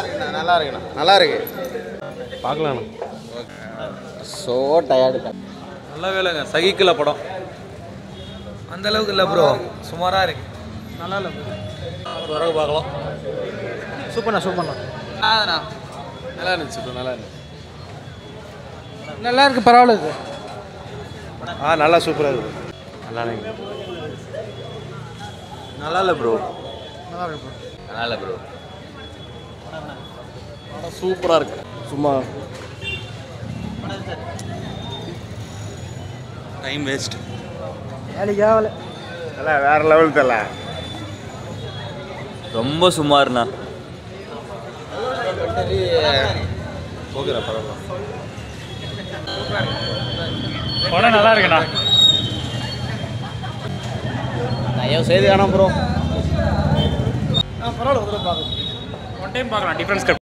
இருக்குண்ணா நல்லா இருக்குண்ணா நல்லா இருக்கு பார்க்கலாண்ணா ஸோ டயர்டு நல்ல வேலைங்க சகிக்கல படம் அந்த அளவுக்கு இல்லை ப்ரோ சுமாராக இருக்கு நல்லா இல்லை பிறகு பார்க்கலாம் சூப்பர்ண்ணா சூப்பர்ண்ணா ஆ நல்லா இருந்துச்சு ப்ரோ நல்லா இருந்துச்சு நல்லா இருக்கு பரவாயில்ல இது ஆ நல்லா சூப்பராக இருக்குது நல்லா இருக்கு நல்லா இல்லை ப்ரோ நல்லா இருக்கு நல்லா இல்லை ப்ரோ சூப்பராக இருக்கு சும்மா டைம் வேஸ்ட் வேலைக்கு ஆகலை நல்லா வேற லெவல் தெரியல ரொம்ப சுமார்ண்ணா ஓகேடா பரவாயில்ல படம் நல்லா இருக்குண்ணா தயவு செய்து வேணாம் ப்ரோ பரவாயில்ல ஒரு தடவை பார்க்கலாம் ஒன் டைம் பார்க்கலாம் டிஃப்ரென்ஸ்